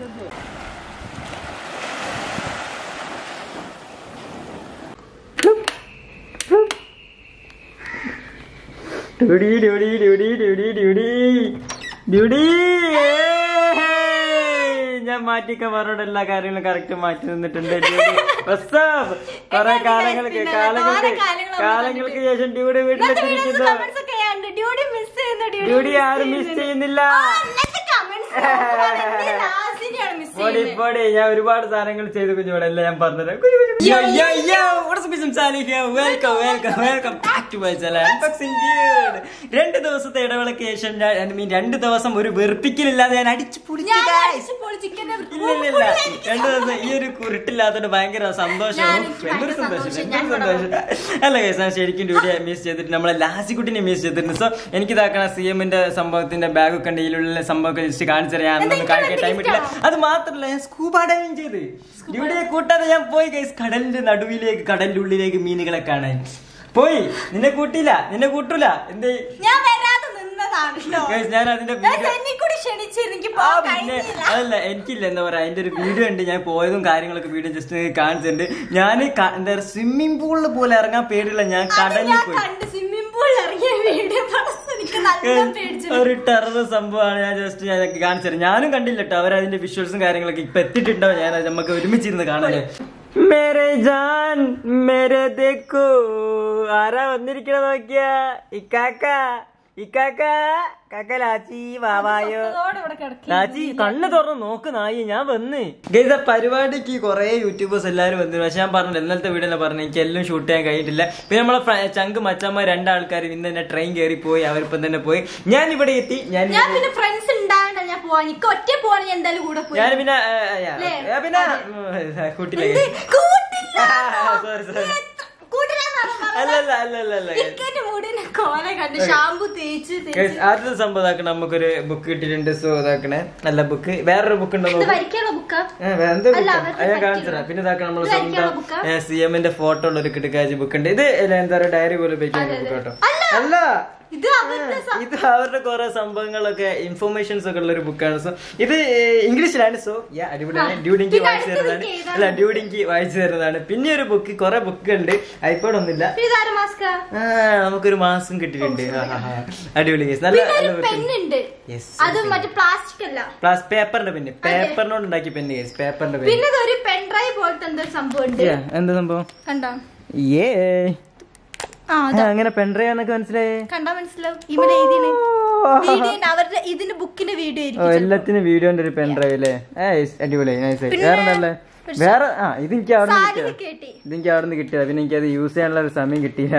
ഡ്യൂഡി ഡ്യൂഡി ഡ്യൂഡി ഡ്യൂഡി ഡ്യൂഡി ഡ്യൂഡി ഞാൻ മാറ്റിക്ക പറഞ്ഞോട് എല്ലാ കാര്യങ്ങളും കറക്റ്റ് മാറ്റി നിന്നിട്ടുണ്ട് ഡ്യൂഡി ബസ്സാപ്പ് കൊറേ കാലങ്ങൾക്ക് കാലങ്ങൾക്ക് കാലങ്ങൾക്ക് ശേഷം ഡ്യൂഡി വീട്ടിലെത്തിയിരിക്കുന്നു ഡ്യൂഡി ആരും മിസ് ചെയ്യുന്നില്ല പൊടി പൊടി ഞാൻ ഒരുപാട് സാധനങ്ങൾ ചെയ്തു കുഞ്ഞുവിടെ എല്ലാം ഞാൻ പറഞ്ഞത് welcome welcome welcome back to my channel unboxing dude രണ്ട് ദിവസത്തെ ഇടവേളയ്ക്ക് ശേഷം ഞാൻ I mean, രണ്ട് ദിവസം ഒരു വെറുപ്പിക്കലില്ലാതെ ഞാൻ അടിച്ചു പൊളിച്ചു guys. ഇല്ല ഇല്ല ഇല്ല രണ്ടു ദിവസം ഈ ഒരു കുരുട്ടില്ലാത്തോണ്ട് ഭയങ്കര സന്തോഷവും എന്തൊരു സന്തോഷം എന്തൊരു സന്തോഷം അല്ല കേസ് ഞാൻ ശരിക്കും ഡ്യൂട്ടി മിസ് ചെയ്തിട്ട് നമ്മളെ ലാസിക്കുട്ടിനെ മിസ് ചെയ്തിട്ടുണ്ട് സോ എനിക്ക് ഇതാക്കണ സി എമ്മിന്റെ സംഭവത്തിന്റെ ബാഗ് ഒക്കെ ഉണ്ട് ഇതിലുള്ള സംഭവമൊക്കെ ജസ്റ്റ് കാണിച്ചു തരാം ഞാനൊന്നും കാണിക്കാൻ ടൈം ഇട്ടില്ല അത് മാത്രമല്ല ഞാൻ സ്കൂബ ഡൈവിങ് ചെയ്ത് ഡ്യൂട്ടിയെ കൂട്ടാതെ ഞാൻ പോയി ഗൈസ് കടലിന്റെ നടുവിലേക്ക് കടലിന്റെ ഉള്ളിലേക്ക് മീനുകളെ കാണാൻ പോയി നിന്നെ കൂട്ടിയില്ല നിന്നെ കൂട്ടൂല എന്തേ ഞാൻ വരാതെ നിന്നതാണ് ട്ടോ. Guys, ഞാൻ അതിന്റെ ഞാൻ video- തന്നെ കൂടി ക്ഷണിച്ച് എനിക്ക് ആ പോകാൻ പിന്നെ കഴിഞ്ഞില്ല. അതല്ല എനിക്കില്ല എന്താ പറയാ അതിന്റെ ഒരു വീഡിയോ ഉണ്ട് ഞാൻ പോയതും കാര്യങ്ങളൊക്കെ വീഡിയോ ജസ്റ്റ് കാണിച്ചിട്ടുണ്ട് ഞാൻ എന്താ പറയാ സ്വിമ്മിംഗ് പൂളിൽ പോലെ ഇറങ്ങാൻ പേടില്ല ഞാൻ അത് കടലിൽ ഞാൻ പോയി കണ്ട് സ്വിമ്മിംഗ് പൂളിൽ ഇറങ്ങിയ വീഡിയോ എനിക്ക് നല്ല പേടിച്ചു ഒരു ടെറർ സംഭവമാണ് ഞാൻ ജസ്റ്റ് ഞാൻ കാണിച്ചത് ഞാനും കണ്ടില്ല കേട്ടോ അവർ അതിന്റെ വിഷ്വൽസും കാര്യങ്ങളൊക്കെ ഇപ്പൊ എത്തിയിട്ടുണ്ടോ ഞാൻ അത് നമുക്ക് ഒരുമിച്ചിരുന്ന് കാണാന് മേരെ ജാൻ മേരെ ദേക്കോ ആരാ വന്നിരിക്കണ നോക്കിയ ഇക്കാക്ക ഇക്കാക്ക കാക്ക ലാച്ചി വാവായോ അതോടെ ഇവിടെ കിടക്കും രാജി കണ്ണ് തുറന്ന് നോക്ക് നായി ഞാൻ വന്ന് ഗൈസ് പരിപാടിക്ക് കുറെ യൂട്യൂബേഴ്സ് എല്ലാവരും വന്നു പക്ഷെ ഞാൻ പറഞ്ഞില്ല ഇന്നലത്തെ വീഡിയോ പറഞ്ഞു എനിക്ക് എല്ലാം ഷൂട്ട് ചെയ്യാൻ കഴിഞ്ഞിട്ടില്ല പിന്നെ നമ്മളെ ഫ്ര- ചങ്ക് മച്ചന്മാർ രണ്ടാൾക്കാർ ഇന്ന് തന്നെ ട്രെയിൻ കയറി പോയി അവരിപ്പം തന്നെ പോയി ഞാൻ ഇവിടെ എത്തി ഞാൻ ഞാൻ പിന്നെ ഫ്രണ്ട്സ് ഉണ്ടാകണ്ട ഞാൻ പോവാൻ എനിക്ക് ഒറ്റ പോവാൻ ഞാൻ എന്തായാലും കൂടെ പോയി ഞാൻ പിന്നെ ആ, ആ, ല്ലേ? ആ, പിന്നെ ഉം, കൂട്ടില്ല എന്ത്? കൂട്ടില്ല. സോറി സോറി കൂട്ടില്ലാന്നാണോ പറഞ്ഞത്? അല്ല അല്ല അല്ല അല്ല അല്ല ടിക്കറ്റ് മൂടിനെ കോല കണ്ട് ഷാമ്പു തേച്ച് Guys, തേച്ച് ആദ്യത്തെ സംഭവം ഇതാക്കണ നമുക്കൊരു ബുക്ക് കിട്ടിയിട്ടുണ്ട് സോ ഇതാക്കണേ നല്ല ബുക്ക് വേറൊരു ബുക്ക് ഉണ്ടോ ഇത് നോക്ക്. വരയ്ക്കാനുള്ള ബുക്കാ ഏ, വേറെ എന്ത് അല്ല, ബുക്കാ? അവരുടെ അത് ഞാൻ പറ്റിയ കാണിച്ചു തരാം പിന്നെ ഇതാക്കണം നമ്മൾ ഇത് വരയ്ക്കാനുള്ള ബുക്കാ? സ്വന്തം സി എമ്മിന്റെ ഫോട്ടോ ഉള്ള ഒരു കിടക്കാജ് ബുക്ക് ഉണ്ട് ഇത് ഇല്ല, എന്താ പറയുക ഡയറി പോലെ ഉപയോഗിക്കുന്ന ബുക്ക് കേട്ടോ അല്ല ഇത് അവരുടെ സ- ഇത് അവരുടെ കുറെ സംഭവങ്ങളൊക്കെ ഇൻഫോർമേഷൻസ് ഒക്കെ ഉള്ള ഒരു ബുക്കാണ് സോ ഇത് ഇംഗ്ലീഷിലാണ് സോ യാ അടിപൊളിയാണ് ഡ്യൂഡിങ്കി പിന്നെ വായിച്ചു അടുത്തത് തരുന്നതാണ് ഏതാണ്? അല്ല ഡ്യൂഡിങ്കി വായിച്ചു തരുന്നതാണ് പിന്നെ ഒരു ബുക്ക് കുറെ ബുക്ക് ഉണ്ട് ഐപോഡ് ഒന്നുമില്ല ഇതാരും മാസ്കാ ആ നമുക്കൊരു മാസം കിട്ടിയിട്ടുണ്ട് ആ, ആ, ആ. അടിപൊളി കേസ് നല്ല പിന്നെ നല്ല ഒരു book പെൻ ഉണ്ട്. ഉണ്ട് Yes, അത് മറ്റേ പ്ലാസ്റ്റിക് അല്ല പ്ലസ് പേപ്പറിന്റെ പെന്ന് പേപ്പറിനോട് ഉണ്ടാക്കിയ പെന്ന് കേസ് പേപ്പറിന്റെ പെന്ന് പിന്നെ ഒരു പെൻ ഡ്രൈവ് പോലത്തെ എന്തോ ഒരു സംഭവം ഉണ്ട് Yeah, എന്താ സംഭവം കണ്ടോ ഏ ആ ആ, അങ്ങനെ പെൺഡ്രൈവ് എന്നൊക്കെ മനസ്സിലായേ കണ്ടാ മനസ്സിലാവും ഇവിടെ എഴുതിയാണ് വീഡിയോ അവരുടെ ഇതിന്റെ ബുക്കിന്റെ വീഡിയോ ഓ ആയിരിക്കും എല്ലാത്തിനും വീഡിയോന്റെ ഒരു പെൺഡ്രൈവ് അല്ലേ ഏ അടിപൊളി നൈസ് പിന്നെ വേറെ ഉണ്ടല്ലേ വേറെ ആ ഇത് എനിക്ക് അവിടെ നിന്ന് കിട്ടിയതാ സാരി കേട്ടി ഇതെനിക്ക് അവിടെ നിന്ന് കിട്ടിയതാ പിന്നെ എനിക്ക് അത് യൂസ് ചെയ്യാനുള്ള ഒരു സമയം കിട്ടിയില്ല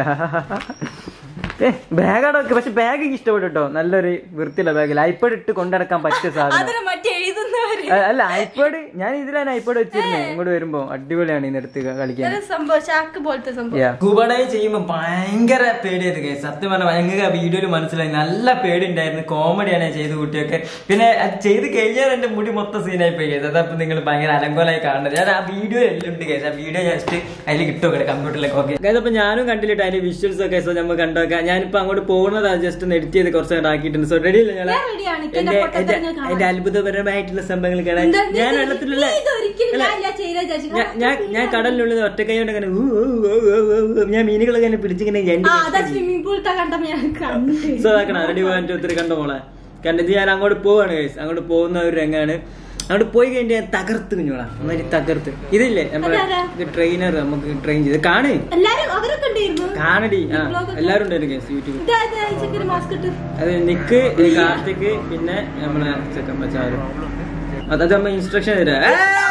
ഏ ബാഗാണ് ഒക്കെ പക്ഷെ ബാഗ് എനിക്ക് ഇഷ്ടപ്പെട്ടു കേട്ടോ നല്ലൊരു വൃത്തിയുള്ള ബാഗ് ഐപാഡ് ഇട്ട് കൊണ്ടിടക്കാൻ പറ്റിയ സാധനം അതിന് മറ്റേ എഴുതുന്നവര് അ- അല്ല ഐപാഡ് ഞാൻ ഇതിലാണ് ഐപാഡ് വെച്ചിരുന്നത് ഇങ്ങോട്ട് വരുമ്പോ അടിപൊളിയാണ് ഇതിനടുത്ത് കളിക്കാൻ ഒരു സംഭവം ചാക്ക് പോലത്തെ സംഭവം കൂബഡായി ചെയ്യുമ്പോ ഭയങ്കര പേടിയത് കേസ് സത്യം പറഞ്ഞ ഭയങ്കര വീഡിയോയിൽ മനസ്സിലായി നല്ല പേടി ഉണ്ടായിരുന്നു കോമഡിയാണ് ഞാൻ ചെയ്ത് കുട്ടിയൊക്കെ പിന്നെ അത് ചെയ്ത് കഴിഞ്ഞാൽ എന്റെ മുടി മൊത്തം സീനായി പോയി കേസ് അതപ്പോ നിങ്ങൾ ഭയങ്കര അലങ്കോലായി കാണുന്നത് ഞാൻ ആ വീഡിയോ എല്ലാം ഉണ്ട് കേസ് ആ വീഡിയോ ജസ്റ്റ് അതിൽ കിട്ടും കമ്പ്യൂട്ടറിലേക്ക് ഓക്കെ അപ്പൊ ഞാനും കണ്ടിട്ട് അതിന്റെ വിഷ്വൽസ് ഒക്കെ സോ നമുക്ക് കണ്ടോക്കാം ഞാനിപ്പോ അങ്ങോട്ട് പോകുന്നത് ജസ്റ്റ് ഒന്ന് എഡിറ്റ് ചെയ്ത് കുറച്ച് ആക്കിയിട്ടുണ്ട് സോ റെഡി അല്ലേ ഞാൻ ഞാൻ ready-ആണ്. എനിക്ക് എന്റെ എന്റെ പൊട്ടത്തരങ്ങൾ എന്റെ- കാണാൻ. എന്റെ അത്ഭുതപരമായിട്ടുള്ള സംഭവങ്ങൾ കാണാൻ എന്താ നീ ഞാൻ ഇത് വെള്ളത്തിലുള്ള നീ ഇതൊരിക്കലും അല്ല, ഞാൻ ഇല്ല ചെയ്യില്ല ചേച്ചി. ഞാൻ- ഞാൻ ഞാൻ കടലിനുള്ളിൽ ഒറ്റക്കൈ കൊണ്ട് അങ്ങനെ ഊ, ഊ, ഊ, ഊ, ഊ, ഊ, ഞാൻ മീനുകളൊക്കെ ഇങ്ങനെ പിടിച്ചിങ്ങനെ രണ്ട് ആ അതാ സ്വിമ്മിംഗ് പൂളത്തെ കണ്ടപ്പോ ഞാൻ കണ്ടു സോ അതാക്കണം റെഡി പോകാൻ ഒത്തിരി കണ്ട മോളെ കാരണം ഇത് ഞാൻ അങ്ങോട്ട് പോവാണ് guys. അങ്ങോട്ട് പോകുന്ന ഒരു രംഗാണ് അങ്ങോട്ട് പോയി കഴിഞ്ഞാൽ ഞാൻ തകർത്ത് കുഞ്ഞോളാ അമ്മാതിരി തകർത്ത് ഇതില്ലേ നമ്മളെ അതാരാ? ഇത് ട്രെയിനർ നമുക്ക് ട്രെയിൻ ചെയ്ത് കാണേ എല്ലാരും അവരൊക്കെ ഉണ്ടായിരുന്നു കാണടി ആ Vlog ഒക്കെ. എല്ലാരും ഉണ്ടായിരുന്നു കേസ് യൂട്യൂബ് ഇതാ ഇതാ ചെക്കന് മാസ്ക് ഇട്ട് അത് നിക്ക് കാർത്തിക് പിന്നെ നമ്മളെ ചെക്കൻ മച്ചാരും അതായത് നമ്മ ഇൻസ്ട്രക്ഷൻ തരാം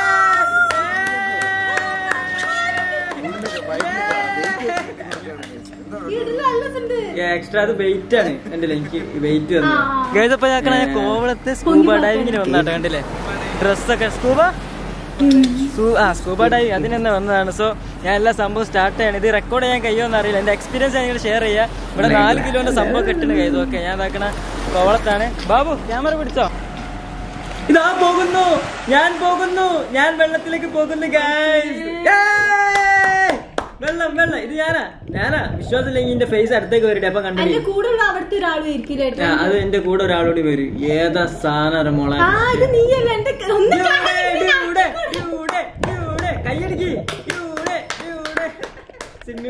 ഇതിൽ നല്ല രസമുണ്ട്. എക്സ്ട്രാ അത് വെയിറ്റ് ആണ് കണ്ടില്ലേ എനിക്ക് വെയിറ്റ് ആ, ആ. ഗൈസപ്പോ ഞാൻ കോവളത്തെ സ്കൂബ ഡൈവിങ്ങിന് വന്നാട്ടോ കണ്ടില്ലേ ഡ്രസ്സൊക്കെ സ്കൂബ സൂ- ആ സ്കൂബ ഡൈവിങ് അതിനെന്നെ വന്നതാണ് സോ ഞാൻ എല്ലാ സംഭവം സ്റ്റാർട്ട് ചെയ്യണം ഇത് റെക്കോർഡ് ചെയ്യാൻ കഴിയുമെന്ന് അറിയില്ല എന്റെ എക്സ്പീരിയൻസ് ഞാൻ ഷെയർ ചെയ്യാം ഇവിടെ നാല് കിലോന്റെ സംഭവം കിട്ടുന്ന കൈ ഓക്കെ ഞാൻ ഇതാക്കണ കോവളത്താണ് ബാബു ക്യാമറ പിടിച്ചോ ഇതാ പോകുന്നു ഞാൻ പോകുന്നു ഞാൻ വെള്ളത്തിലേക്ക് പോകുന്നു ഗൈസ് വെള്ളം വെള്ളം ഇത് ഞാനാ ഞാനാ വിശ്വാസമില്ലെങ്കിൽ എന്റെ ഫേസ് അടുത്തേക്ക് വരട്ടെ അപ്പൊ കണ്ടു എന്റെ കൂടെ ഉള്ള അവിടുത്തെ ഒരാളും ഇരിക്കില്ല അത് എന്റെ കൂടെ ഒരാളോട് വരും ഏതാ സാധനം മോളെ ആ ഇത് നീയല്ല എന്റെ ക- ഒന്ന് കാണാൻ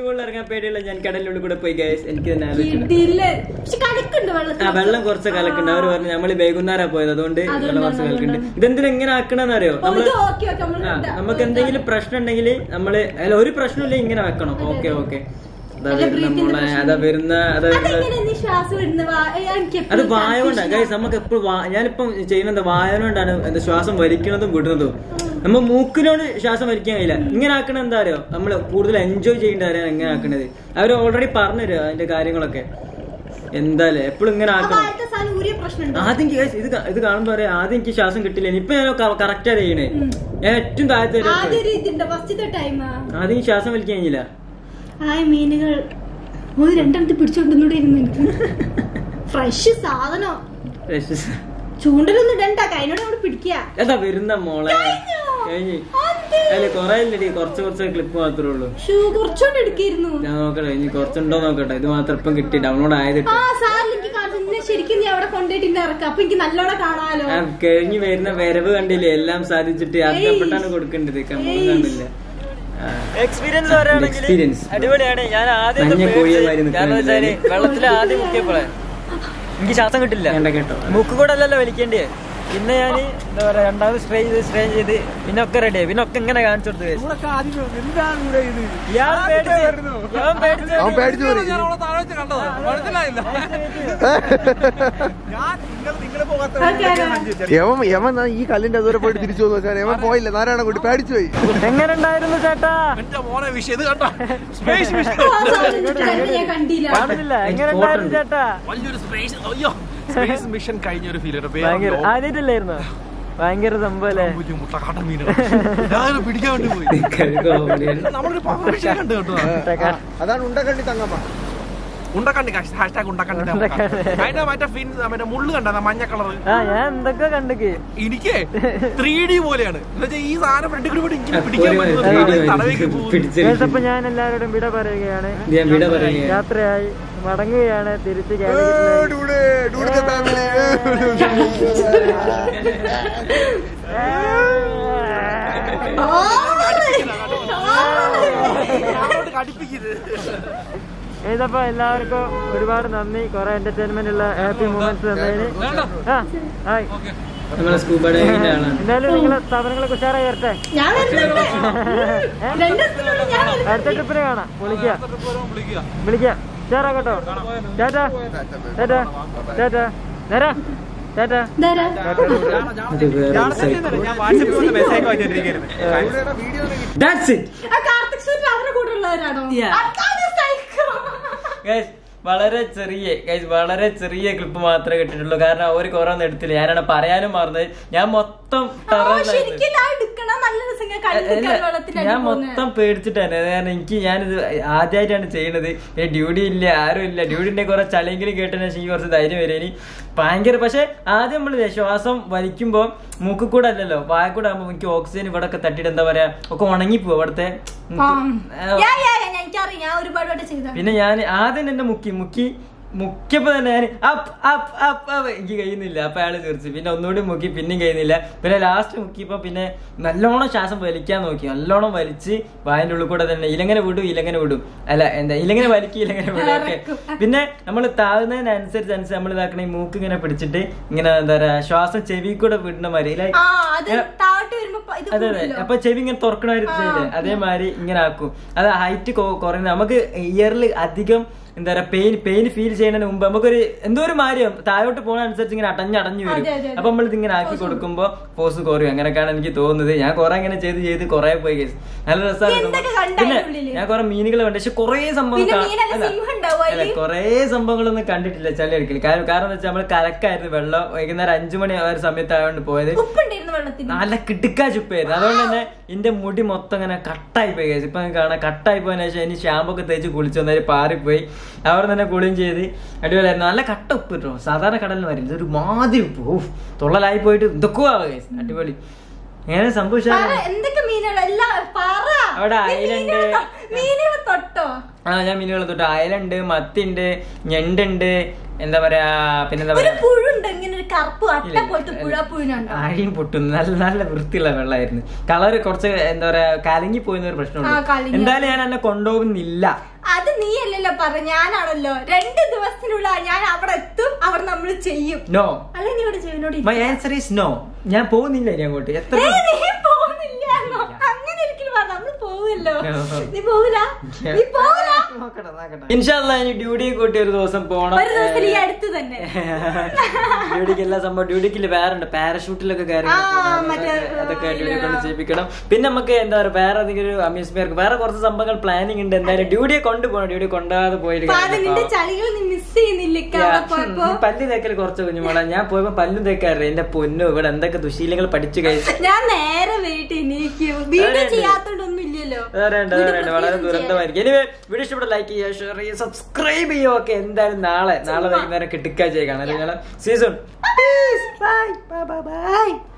പൂളിൽ ഇറങ്ങാൻ പേടിയുള്ള ഞാൻ കടലിനുള്ളിൽ കൂടെ പോയി ഗൈസ് എനിക്ക് തന്നെ ആലോചിക്കണം കിടില് പക്ഷെ കലക്കുണ്ട് വെള്ളത്തിൽ ആ വെള്ളം കുറച്ച് കലക്കുണ്ട് അവര് പറഞ്ഞു നമ്മള് വൈകുന്നേരം പോയത് അതുകൊണ്ട് വെള്ളം കുറച്ച് കലക്കുണ്ട് ഇതെന്തിനാ എങ്ങനെ ആക്കണമെന്ന് അറിയോ ഓ, നമ്മള് ഇത് ഓക്കെ ഓക്കെ നമ്മള് ആ, ഇതാ. നമുക്ക് എന്തെങ്കിലും പ്രശ്നം ഉണ്ടെങ്കിൽ നമ്മള് അല്ല ഒരു പ്രശ്നമില്ല ഇങ്ങനെ വെക്കണം ഓക്കെ ഓക്കെ അതാ വരുന്ന മോളെ അതാ വരുന്ന അതാ വരുന്ന അതെങ്ങനെ നീ ശ്വാസം വിടുന്ന വാ- ഏ, എനിക്ക് അത് എപ്പോഴും വായ കൊണ്ടാ confusion ഗൈസ് നമുക്ക് എപ്പോഴും ഞാനിപ്പം ചെയ്യുന്നത് വായ കൊണ്ടാണ് എന്താ ശ്വാസം വലിക്കുന്നതും വിടുന്നതും നമ്മ മൂക്കിനോട് ശ്വാസം വലിക്കാൻ കഴിയില്ല ഇങ്ങനെ ആക്കണ എന്താ അറിയോ നമ്മൾ കൂടുതൽ എൻജോയ് ചെയ്യേണ്ട കാര്യമാണ് എങ്ങനെ ആക്കണത് അവർ ഓൾറെഡി പറഞ്ഞു തരും അതിന്റെ കാര്യങ്ങളൊക്കെ എന്തായാലും എപ്പോഴും ഇങ്ങനെ ആ ആക്കണം വാഴത്തെ സാധനം ഊരിയ പ്രശ്നമുണ്ട് ആദ്യം എനിക്ക് guys ഇത് ക- ഇത് കാണുമ്പോ പറയാം ആദ്യം എനിക്ക് ശ്വാസം കിട്ടില്ല ഇപ്പൊ ഞാൻ കറക്റ്റാ ചെയ്യണേ ഞാൻ ഏറ്റവും താഴത്തെ ആദ്യം ഒരു ഇതുണ്ട് ഫസ്റ്റത്തെ ടൈമാ ആദ്യം എനിക്ക് ശ്വാസം വലിക്കാൻ കഴിഞ്ഞില്ല ആയ മീനുകൾ ഒരു രണ്ടെണ്ണത്തിൽ പിടിച്ചോണ്ടൂടെ ഇരുന്നു എനിക്ക് ഫ്രഷ് സാധനം ചൂണ്ടലൊന്നും ഇടണ്ട കൈനോട് അവിടെ പിടിക്കുക എന്താ വരുന്ന മോളെ കഴിഞ്ഞോ? കഴിഞ്ഞ് അതെ. അല്ല കൊറേ ഇല്ലടി കുറച്ച് കുറച്ച് ക്ലിപ്പ് മാത്രമേ ഉള്ളൂ ഷൂ കുറച്ചുകൊണ്ട് എടുക്കായിരുന്നു ഞാൻ നോക്കട്ടെ ഇനി കുറച്ചുണ്ടോ നോക്കട്ടെ ഇത് മാത്രം ഇപ്പം കിട്ടി ഡൗൺലോഡ് ആയത് ആ സാറിൽ എനിക്ക് കാണിച്ചു നിന്നെ ശരിക്കും നീ അവിടെ കൊണ്ടുപോയിട്ട് ഇറക്കാം അപ്പൊ എനിക്ക് നല്ലോണം കാണാലോ ആ കഴിഞ്ഞു വരുന്ന വരവ് കണ്ടില്ലേ എല്ലാം സാധിച്ചിട്ട് അർത്ഥപ്പെട്ടാണ് കൊടുക്കേണ്ടത് കമ്പനി കണ്ടില്ല എക്സ്പീരിയൻസ് എക്സ്പീരിയൻസ് അടിപൊളിയാണ് ഞാൻ ആദ്യം മഞ്ഞ ഒന്ന് കോഴിയെ പേടിച്ച് മാതിരി നിൽക്കാൻ കാരണം വെച്ചാല് വെള്ളത്തിൽ ആദ്യം മുക്കിയപ്പോളെ എനിക്ക് ശ്വാസം കിട്ടില്ല വേണ്ട കേട്ടോ മൂക്ക് കൂടെ അല്ലല്ലോ വലിക്കേണ്ടേ പിന്നെ ഞാൻ എന്താ പറയാ രണ്ടാമത് സ്പ്രേ ചെയ്ത് സ്പ്രേ ചെയ്ത് പിന്നെ ഒക്കെ റെഡി പിന്നെ ഒക്കെ ഇങ്ങനെ കാണിച്ചു കൊടുത്തു ഇയാൾ പേടിച്ച് ഇയാൾ പേടിച്ച് അവൻ പേടിച്ചു പോയി യവൻ യവൻ ദാ ഈ കല്ലിന്റെ അതുവരെ പോയിട്ട് തിരിച്ചു വന്നു വെച്ചാൽ യവൻ പോയില്ല നാരായണ കുട്ടി പേടിച്ചു പോയി എങ്ങനെ ഉണ്ടായിരുന്നു ചേട്ടാ ആ സാധനം എനിക്ക് കണ്ട് ഞാൻ കണ്ടില്ല കാണുന്നില്ല എങ്ങനെ ഉണ്ടായിരുന്നു ചേട്ടാ വലിയൊരു സ്പേസ് അയ്യോ സ്പേസ് മിഷൻ കഴിഞ്ഞ ഒരു ഫീൽ ഭയങ്കര ആദ്യമായിട്ടില്ലായിരുന്നു ഭയങ്കര സംഭവം അല്ലേ മുട്ടക്കാട്ടൻ മീനാണ് ഞാൻ പിടിക്കാൻ വേണ്ടി പോയി നമ്മളൊരു പവർ മിഷൻ കണ്ടു കേട്ടോ അതാണ് ഉണ്ടക്കണ്ടി തങ്ങമ്മ ഉണ്ടക്കണ്ടി ഹാഷ്ടാഗ് ഉണ്ടക്കണ്ടി അതിന്റെ മറ്റേ ഫിൻ മറ്റേ മുള്ളു കണ്ട മഞ്ഞ കളർ ആ ഞാൻ എന്തൊക്കെ കണ്ടക്ക് എനിക്ക് ത്രീ ഡി പോലെയാണ് എന്നുവെച്ചാൽ ഈ സാധനം ഫ്രണ്ട് കൂടി ഇങ്ങനെ പിടിക്കാൻ പറ്റുന്നത് തടവേക്ക് പോകുന്നു പിടിച്ചു അപ്പൊ ഞാൻ എല്ലാവരോടും വിട പറയുകയാണ് ഞാൻ വിട പറയുക യാത്രയായി മടങ്ങുകയാണ് തിരിച്ച് കാലിക്കറ്റിലേക്ക്. ഫാമിലി കടിപ്പിക്കുന്നത് ഇതപ്പോ എല്ലാവർക്കും ഒരുപാട് നന്ദി കുറെ എന്റർടൈൻമെന്റ് ഉള്ള ഹാപ്പി മൂമെന്റ്സ് തന്നതിന് ആ ഹായ് നമ്മളെ സ്കൂബ ഡൈവിന്റെ ആളാണ് എന്തായാലും നിങ്ങളെ സ്ഥാപനങ്ങളെ ഉഷാറായി വരട്ടെ ഞാൻ വരുന്നുണ്ട് രണ്ടിടത്തിലുള്ള ഞാൻ വരുന്നുണ്ട്. അടുത്ത ട്രിപ്പിന് കാണാം വിളിക്കാം വിളിക്കാം ഉഷാറാക്കട്ടോ ടാറ്റാ ടാറ്റാ ടാറ്റാ നേരാ ടാറ്റാ ഇതാരാ? അത് വേറെ That's it. ആ കാർത്തിക് സൂര്യ അവരുടെ കൂടെ ഉള്ളവരാണോ Yeah. അതാണ് psycho. Guys, വളരെ ചെറിയ guys, വളരെ ചെറിയ ക്ലിപ്പ് മാത്രമേ കിട്ടിയിട്ടുള്ളൂ കാരണം അവർ കുറെ ഒന്നും എടുത്തില്ല ഞാനാണ് പറയാനും മറന്നത് ഞാൻ മൊത്തം ആ, terror-ലായിരുന്നു. ശരിക്കും ഞാൻ എടുക്കണം നല്ല രസം ഞാൻ കണ്ടിരിക്കാൻ അല്ല, വെള്ളത്തിൽ ഞാൻ മൊത്തം പേടിച്ചിട്ടാണ് കാരണം എനിക്ക് ഞാനിത് ആദ്യമായിട്ടാണ് ചെയ്യുന്നത് പിന്നെ ഡ്യൂട്ടി ഇല്ല ആരും ഇല്ല ഡ്യൂട്ടിന്റെ കുറെ ചളിയെങ്കിലും കേട്ടതിന് ശേഷം എനിക്ക് കുറച്ച് ധൈര്യം വരെ ഇനി ഭയങ്കര പക്ഷെ ആദ്യം നമ്മൾ ശ്വാസം വലിക്കുമ്പോ മൂക്കിൽ കൂടെ അല്ലല്ലോ വായ കൂടെ ആകുമ്പോ എനിക്ക് ഓക്സിജൻ ഇവിടെ ഒക്കെ തട്ടിയിട്ട് എന്താ പറയാ ഒക്കെ ഉണങ്ങിപ്പോ അവിടുത്തെ മൂക്ക്. ആ, എനിക്കറിയാം ഞാൻ ഒരുപാട് വട്ടം ചെയ്ത പിന്നെ ഞാൻ ആദ്യം എന്നെ മുക്കി മുക്കി മുക്കിയപ്പോ തന്നെ ഞാൻ അപ്പ് അപ്പ് അപ്പ് അപ്പ് എനിക്ക് കഴിയുന്നില്ല അപ്പൊ അയാള് തീർച്ചു പിന്നെ ഒന്നുകൂടി മുക്കി പിന്നെയും കഴിയുന്നില്ല പിന്നെ ലാസ്റ്റ് മുക്കിയപ്പോ പിന്നെ നല്ലോണം ശ്വാസം വലിക്കാൻ നോക്കി നല്ലോണം വലിച്ച് വായന്റെ ഉള്ളിൽ കൂടെ തന്നെ ഇലങ്ങനെ വിടും ഇലങ്ങനെ വിടും അല്ല എന്താ ഇലങ്ങനെ വലിക്കും ഇലങ്ങനെ വിടും ഒക്കെ പിന്നെ നമ്മൾ താഴ്ന്നതിനനുസരിച്ച് അനുസരിച്ച് നമ്മൾ ഇതാക്കണ ഈ മൂക്ക് ഇങ്ങനെ പിടിച്ചിട്ട് ഇങ്ങനെ എന്താ പറയാ ശ്വാസം ചെവി കൂടെ വിടുന്ന മാതിരി like ആ അത് താഴോട്ട് വരുമ്പോ പ- ഇത് അതെ അതെ കൂടുമല്ലോ. അപ്പൊ ചെവി ഇങ്ങനെ തുറക്കണ ഒരു ചെയ്യില്ലേ അതേമാതിരി ഇങ്ങനെ ആക്കും അത് ഹൈറ്റ് കുറയുന്ന നമുക്ക് ഇയറിൽ അധികം എന്താ പറയാ പെയിൻ പെയിൻ ഫീൽ ചെയ്യുന്നതിന് മുമ്പ് നമുക്കൊരു എന്തോ ഒരു മാര്യം താഴോട്ട് പോകുന്ന അനുസരിച്ച് ഇങ്ങനെ അടഞ്ഞടഞ്ഞു വരും അതെ, അതെ, അതെ. അപ്പൊ നമ്മൾ ഇതിങ്ങനെ ആക്കി കൊടുക്കുമ്പോ പോസ് കുറയും അങ്ങനെയൊക്കെയാണ് എനിക്ക് തോന്നുന്നത് ഞാൻ കുറെ ഇങ്ങനെ ചെയ്ത് ചെയ്ത് കുറെ പോയി guys. നല്ല രസമാണ് എന്തൊക്കെ കണ്ടു പിന്നെ അതിനുള്ളില്? ഞാൻ കുറെ മീനുകൾ കണ്ടു പക്ഷെ കുറെ സംഭവം പിന്നെ കാ- മീനല്ല, അല്ല, സിംഹം ഉണ്ടാവും അതില്? അല്ല, കുറേ സംഭവങ്ങളൊന്നും കണ്ടിട്ടില്ല ചളി അടിക്കല് കാരണം കാരണം എന്താ വെച്ചാൽ നമ്മൾ കലക്കായിരുന്നു വെള്ളം വൈകുന്നേരം അഞ്ചു മണി ആ ഒരു സമയത്തായോണ്ട് പോയത് ഉപ്പുണ്ടായിരുന്നു വെള്ളത്തിന് നല്ല കിടുക്കാ ചുപ്പായിരുന്നു അതുകൊണ്ട് തന്നെ എന്റെ മുടി മൊത്തം ഇങ്ങനെ കട്ടായി പോയി guys. ഇപ്പൊ കാണാൻ കട്ടായി പോയതിനു ശേഷം ഇനി ഷാമ്പൊക്കെ തേച്ച് കുളിച്ചു വന്നേരം പാറിപ്പോയി അവിടെ തന്നെ കുളിയും ചെയ്ത് അടിപൊളിയായിരുന്നു നല്ല കട്ട ഉപ്പ് കിട്ടോ സാധാരണ കടലിൽ വരില്ല ഇതൊരു മാതിരി ഉപ്പ് ഓ തൊള്ളലായി പോയിട്ട് ഇതൊക്കെ guys. അടിപൊളി എങ്ങനെ സംഭവിച്ചാ പറ എന്തൊക്കെ മീനുകൾ എല്ലാം പറ അവിടെ നീ അയിലുണ്ട്. മീനുകളെ തൊ- മീനുകളെ തൊട്ടോ ആ ഞാൻ മീനുകൾ തൊട്ട് അയലുണ്ട് മത്തിണ്ട് ഞണ്ടുണ്ട് എന്താ പറയാ പിന്നെന്താ ഒരു പറയാ പുഴുണ്ട് ഇങ്ങനെ ഒരു കറുപ്പ് അട്ട ഇല്ല. പോലത്തെ പുഴ പുഴുനുണ്ടോ ആഴിയും പൊട്ടും നല്ല നല്ല വൃത്തിയുള്ള വെള്ളമായിരുന്നു കളറ് കുറച്ച് എന്താ പറയാ കലങ്ങി പോയിരുന്ന ഒരു ആ, പ്രശ്നമുണ്ട് കലങ്ങി. എന്തായാലും ഞാൻ എന്നെ കൊണ്ടുപോകുന്നില്ല അത് നീ അല്ലല്ലോ പറ ഞാനാണല്ലോ രണ്ട് ദിവസത്തിനുള്ള ഞാൻ അവിടെ എത്തും അവിടെ നമ്മൾ ചെയ്യും നോ അല്ലെ നീ ഇവിടെ ചെയ്യുന്നോട് മൈ ആൻസർ ഈസ് നോ ഞാൻ പോകുന്നില്ല ഇനി അങ്ങോട്ട് എത്ര നീ പോകുന്നില്ലാന്നോ അങ്ങനെ ഒരിക്കലും പറ നമ്മൾ പോവില്ലോ No. നീ പോവില്ല നീ പോവില്ല ഇൻഷാല്ല ഇനി ഡ്യൂട്ടി കൂട്ടി ഒരു ദിവസം പോണം ഒരു ദിവസം ഈ അടുത്ത് തന്നെ ഡ്യൂട്ടിക്ക് എല്ലാ സംഭവം ഡ്യൂട്ടിക്കില്ല വേറെ ഉണ്ട് പാരഷൂട്ടിലൊക്കെ കയറി ആ, അതൊക്കെ- മറ്റേ, അതൊക്കെ ആ, ഡ്യൂട്ടി ഇല്ല. കൊണ്ട് ചെയ്യിപ്പിക്കണം പിന്നെ നമുക്ക് എന്താ പറയുക വേറെ ഏതെങ്കിലും ഒരു അമ്യൂസ്മെന്റ് വേറെ കുറച്ച് സംഭവങ്ങൾ പ്ലാനിങ് ഉണ്ട് എന്തായാലും ഡ്യൂട്ടിയെ കൊണ്ടുപോകണം ഡ്യൂട്ടി കൊണ്ടുപോകാതെ പോയിട്ട് അപ്പൊ അത് കാര്യമില്ല. നിന്റെ ചളികൾ നീ മിസ് ചെയ്യുന്നില്ല ഇക്ക അവിടെ പോയപ്പോ ഉം, പല്ല് തേക്കൽ കുറച്ച് കുഞ്ഞുമോളെ ഞാൻ പോയപ്പോ പല്ലും തേക്കാറില്ല എന്റെ പൊന്നു ഇവിടെ എന്തൊക്കെ ദുശീലങ്ങൾ പഠിച്ചു കഴിച്ചു ഞാൻ നേരെ വീട്ടിൽ എണീക്കും വീണ്ടും അതെയുണ്ട്. ചെയ്യാത്തോണ്ടൊന്നും ഇല്ലല്ലോ വേറെ ഉണ്ട്, വീണ്ടും വേറെ ഉണ്ട്. വളരെ പ്രത്യേകം ദുരന്തമായിരിക്കും ഇനി വീഡിയോ ഇഷ്ടപ്പെട്ട ലൈക്ക് ചെയ്യുക ഷെയർ ചെയ്യുക സബ്സ്ക്രൈബ് ചെയ്യുക ഒക്കെ എന്തായാലും നാളെ നാളെ വൈകുന്നേരം കിട്ടിക്കാഴ്ച കാണാം സീസൺ ചെയ്യാം. Bye, bye, bye.